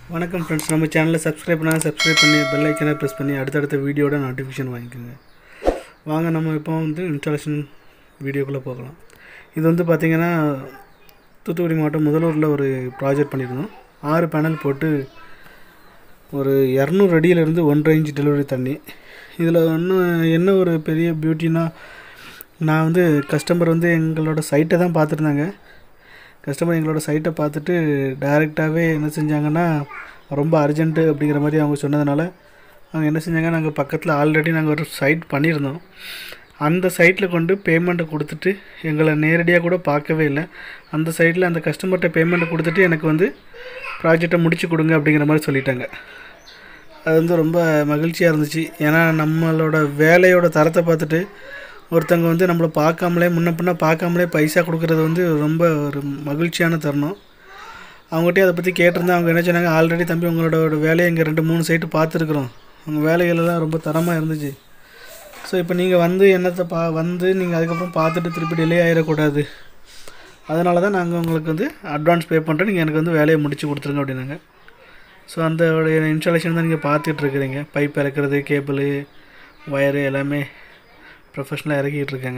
வணக்கம் ஃப்ரெண்ட்ஸ் நம்ம சேனலை சப்ஸ்கிரைப் பண்ணால் சப்ஸ்கிரைப் பண்ணி பெல் ஐக்கனை ப்ரெஸ் பண்ணி அடுத்தடுத்த வீடியோட நோட்டிஃபிகேஷன் வாங்கிக்கோங்க வாங்க நம்ம இப்போ வந்து இன்ஸ்டாலேஷன் வீடியோக்குள்ளே போகலாம் இது வந்து பார்த்திங்கன்னா தூத்துக்குடி மாவட்டம் முதலூரில் ஒரு ப்ராஜெக்ட் பண்ணியிருந்தோம் ஆறு பேனல் போட்டு ஒரு இரநூறு அடியிலேருந்து ஒன்றரை இன்ச் டெலிவரி தண்ணி இதில் இன்னும் என்ன ஒரு பெரிய பியூட்டினா நான் வந்து கஸ்டமர் வந்து எங்களோட சைட்டை தான் பார்த்துருந்தாங்க கஸ்டமர் எங்களோட சைட்டை பார்த்துட்டு டைரெக்டாகவே என்ன செஞ்சாங்கன்னா ரொம்ப அர்ஜென்ட்டு அப்படிங்கிற மாதிரி அவங்க சொன்னதுனால அவங்க என்ன செஞ்சாங்க நாங்கள் பக்கத்தில் ஆல்ரெடி நாங்கள் ஒரு சைட் பண்ணியிருந்தோம் அந்த சைட்டில் கொண்டு பேமெண்ட்டை கொடுத்துட்டு எங்களை நேரடியாக கூட பார்க்கவே இல்லை அந்த சைட்டில் அந்த கஸ்டமர்கிட்ட பேமெண்ட்டை கொடுத்துட்டு எனக்கு வந்து ப்ராஜெக்டை முடிச்சு கொடுங்க அப்படிங்கிற மாதிரி சொல்லிட்டாங்க அது வந்து ரொம்ப மகிழ்ச்சியாக இருந்துச்சு ஏன்னா நம்மளோட வேலையோட தரத்தை பார்த்துட்டு ஒருத்தவங்க வந்து நம்மளை பார்க்காமலே முன்ன பின்ன பார்க்காமலே பைசா கொடுக்குறது வந்து ரொம்ப ஒரு மகிழ்ச்சியான தருணம் அவங்ககிட்டயே அதை பற்றி கேட்டிருந்தேன் அவங்க என்ன சொன்னாங்க ஆல்ரெடி தம்பி உங்களோட வேலையை இங்கே ரெண்டு மூணு சைட்டு பார்த்துருக்குறோம் உங்கள் வேலைகள் எல்லாம் ரொம்ப தரமாக இருந்துச்சு ஸோ இப்போ நீங்கள் வந்து என்னத்தை பா வந்து நீங்கள் அதுக்கப்புறம் பார்த்துட்டு திருப்பி டிலே ஆகிடக்கூடாது அதனால தான் நாங்கள் உங்களுக்கு வந்து அட்வான்ஸ் பே பண்ணுறோம் நீங்கள் எனக்கு வந்து வேலையை முடிச்சு கொடுத்துருங்க அப்படின்னாங்க ஸோ அந்த இன்ஸ்டாலேஷன் தான் நீங்கள் பார்த்துட்டு இருக்கிறீங்க பைப் இறக்குறது கேபிள் ஒயரு எல்லாமே ப்ரொஃபஷ்னலாக இறக்கிட்டு இருக்காங்க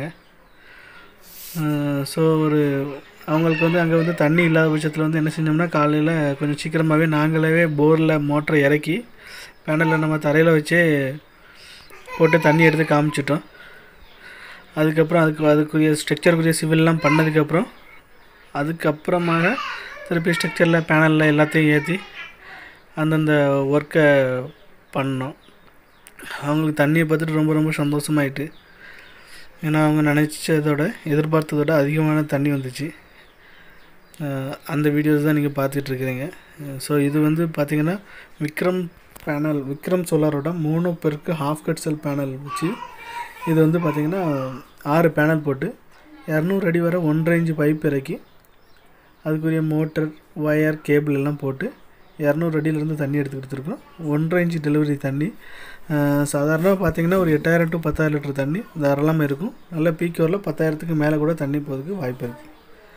ஸோ ஒரு அவங்களுக்கு வந்து அங்கே வந்து தண்ணி இல்லாத பட்சத்தில் வந்து என்ன செஞ்சோம்னா காலையில் கொஞ்சம் சீக்கிரமாகவே நாங்களே போரில் மோட்டரை இறக்கி பேனலில் நம்ம தரையில் வச்சே போட்டு தண்ணி எடுத்து காமிச்சிட்டோம் அதுக்கப்புறம் அதுக்கு அதுக்குரிய ஸ்ட்ரக்சருக்குரிய சிவில்லாம் பண்ணதுக்கப்புறம் அதுக்கப்புறமாக திருப்பி ஸ்ட்ரக்சரில் பேனலில் எல்லாத்தையும் ஏற்றி அந்தந்த ஒர்க்கை பண்ணோம் அவங்களுக்கு தண்ணியை பார்த்துட்டு ரொம்ப ரொம்ப சந்தோஷமாயிட்டு ஏன்னா அவங்க நினச்சதோட எதிர்பார்த்ததோட அதிகமான தண்ணி வந்துச்சு அந்த வீடியோஸ் தான் நீங்கள் பார்த்துட்ருக்கிறீங்க ஸோ இது வந்து பார்த்திங்கன்னா விக்ரம் பேனல் விக்ரம் சோலாரோட மூணு பெருக்கு ஹாஃப் கட் செல் பேனல் வச்சு இது வந்து பார்த்திங்கன்னா ஆறு பேனல் போட்டு இரநூறு அடி வரை ஒன்றரை இன்ச்சு பைப் இறக்கி அதுக்குரிய மோட்டர் ஒயர் கேபிள் எல்லாம் போட்டு இரநூறு அடியிலேருந்து தண்ணி எடுத்து கொடுத்துருக்கோம் ஒன்றரை இன்ச்சு டெலிவரி தண்ணி சாதாரணமாக பார்த்தீங்கன்னா ஒரு எட்டாயிரம் டு பத்தாயிரம் லிட்டர் தண்ணி தாராளமாக இருக்கும் நல்ல பீக்கோரில் பத்தாயிரத்துக்கு மேலே கூட தண்ணி போகிறதுக்கு வாய்ப்பு இருக்குது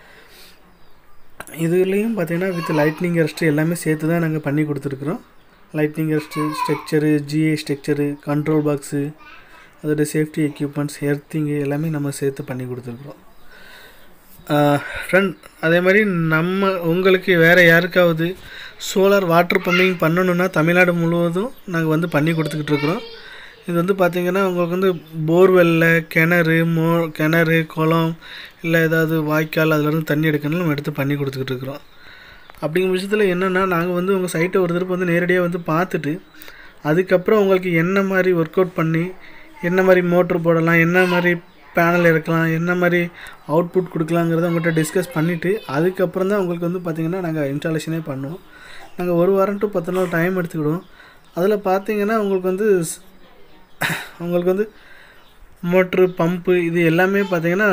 இதுலேயும் பார்த்தீங்கன்னா வித் லைட்னிங் ரெஸ்ட்டு எல்லாமே சேர்த்து தான் நாங்கள் பண்ணி கொடுத்துருக்குறோம் lightning arrest structure GA structure control box அதோட சேஃப்டி எக்யூப்மெண்ட்ஸ் எர்த்திங்கு எல்லாமே நம்ம சேர்த்து பண்ணி கொடுத்துருக்குறோம் ஃப்ரெண்ட் அதே மாதிரி நம்ம உங்களுக்கு வேறு யாருக்காவது சோலார் வாட்டர் பம்பிங் பண்ணணுன்னா தமிழ்நாடு முழுவதும் நாங்கள் வந்து பண்ணி கொடுத்துக்கிட்டு இருக்கிறோம் இது வந்து பார்த்திங்கன்னா உங்களுக்கு வந்து போர்வெல்லில் கிணறு மோ கிணறு குளம் இல்லை ஏதாவது வாய்க்கால் அதிலேருந்து தண்ணி எடுக்கணும் நம்ம எடுத்து பண்ணி கொடுத்துக்கிட்டு இருக்கிறோம் அப்படிங்கிற விஷயத்தில் என்னென்னா நாங்கள் வந்து உங்கள் சைட்டை ஒரு திருப்பி வந்து நேரடியாக வந்து பார்த்துட்டு அதுக்கப்புறம் உங்களுக்கு என்ன மாதிரி ஒர்க் அவுட் பண்ணி என்ன மாதிரி மோட்ரு போடலாம் என்ன மாதிரி பேனல் இறக்கலாம் என்ன மாதிரி அவுட்புட் கொடுக்கலாங்கிறத உங்கள்கிட்ட டிஸ்கஸ் பண்ணிவிட்டு அதுக்கப்புறம் தான் உங்களுக்கு வந்து பார்த்திங்கன்னா நாங்கள் இன்ஸ்டாலேஷனே பண்ணுவோம் நாங்கள் ஒரு வாரம் டு பத்து நாள் டைம் எடுத்துக்கிடுவோம் அதில் பார்த்தீங்கன்னா உங்களுக்கு வந்து உங்களுக்கு வந்து மோட்ரு பம்பு இது எல்லாமே பார்த்திங்கன்னா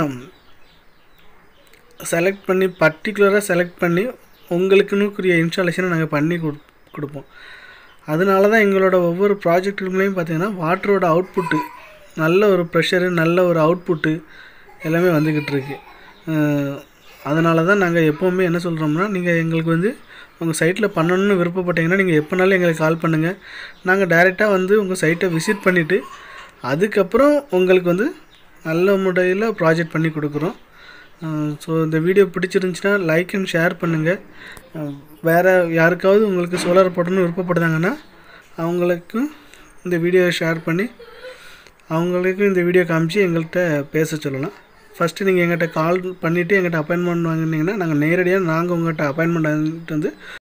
செலக்ட் பண்ணி பர்டிகுலராக செலக்ட் பண்ணி உங்களுக்குன்னுக்குரிய இன்ஸ்டாலேஷனை நாங்கள் பண்ணி கொடு கொடுப்போம் அதனால தான் எங்களோட ஒவ்வொரு ப்ராஜெக்ட்டுலேயும் பார்த்திங்கன்னா வாட்டரோட அவுட்புட்டு நல்ல ஒரு ப்ரெஷரு நல்ல ஒரு அவுட்புட்டு எல்லாமே வந்துக்கிட்டு இருக்கு அதனால தான் நாங்கள் எப்போவுமே என்ன சொல்கிறோம்னா நீங்கள் எங்களுக்கு வந்து உங்கள் சைட்டில் பண்ணணும்னு விருப்பப்பட்டீங்கன்னா நீங்கள் எப்போனாலும் எங்களுக்கு கால் பண்ணுங்கள் நாங்கள் டைரெக்டாக வந்து உங்கள் சைட்டை விசிட் பண்ணிவிட்டு அதுக்கப்புறம் உங்களுக்கு வந்து நல்ல முறையில் ப்ராஜெக்ட் பண்ணி கொடுக்குறோம் ஸோ இந்த வீடியோ பிடிச்சிருந்துச்சின்னா லைக் அண்ட் ஷேர் பண்ணுங்கள் வேறு யாருக்காவது உங்களுக்கு சோலார் போடணும்னு விருப்பப்படுதாங்கன்னா அவங்களுக்கும் இந்த வீடியோவை ஷேர் பண்ணி அவங்களுக்கும் இந்த வீடியோ காமிச்சு எங்கள்கிட்ட பேச சொல்லலாம் ஃபஸ்ட்டு நீங்கள் எங்கிட்ட கால் பண்ணிவிட்டு எங்கிட்ட அப்பாயின்மெண்ட் வாங்கினீங்கன்னா நாங்கள் நேரடியாக நாங்கள் உங்கள்கிட்ட அப்பாயின்மெண்ட் வாங்கிட்டு வந்து